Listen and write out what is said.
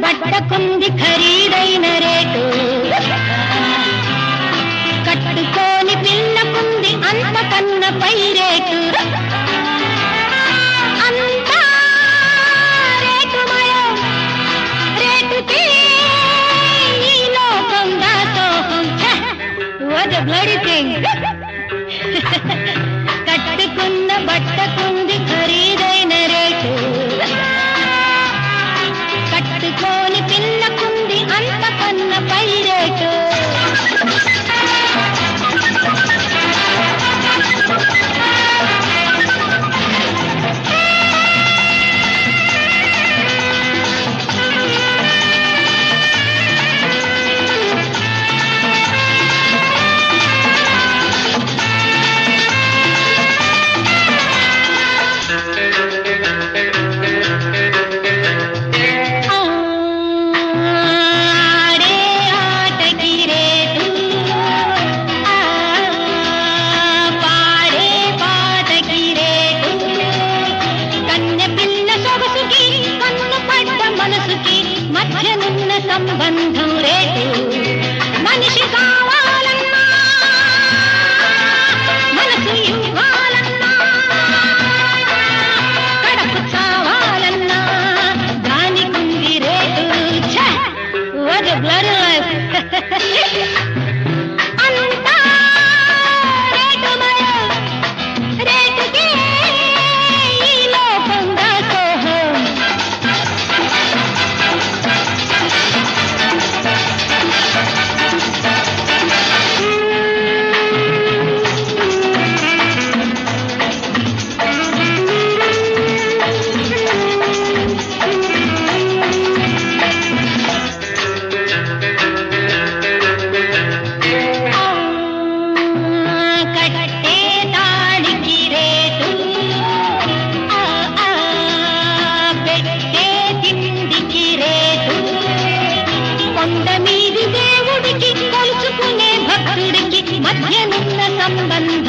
బట్టకుంది ఖరీదైన రేటు కట్టుకోని పిల్లకుంది అంతకన్న పై రేటు అంతా రేటుమయం, రేటుకి ఈ లోకం దాసోహం. ఛ! What a bloody thing. కట్టుకున్న బట్టకుంది ఖరీదైన రేటు కట్టుకోని పిల్లకుంది అంతకన్న పై రేటు ఆడే ఆటకి రేటు ఆ పాడే పాటకి రేటు కన్నె పిల్ల సొగసుకి కన్ను పడ్డ మనసుకి మధ్యనున్న సంబంధం రేటు మనిషి కావాలన్నా మనసు ఇవ్వాలన్నా కడపు చావాలన్నా దానికుంది రేటు ఛ! What a bloody life! అంతా రేటుమయం, రేటుకే ఈ లోకం దాసోహం. కట్టే తాడికి రేటు ఆ, ఆ, పెట్టే తిండికి రేటు కొండ మీది దేవుడికి కొలుచుకునే భక్తుడికి మధ్యనున్న సంబంధం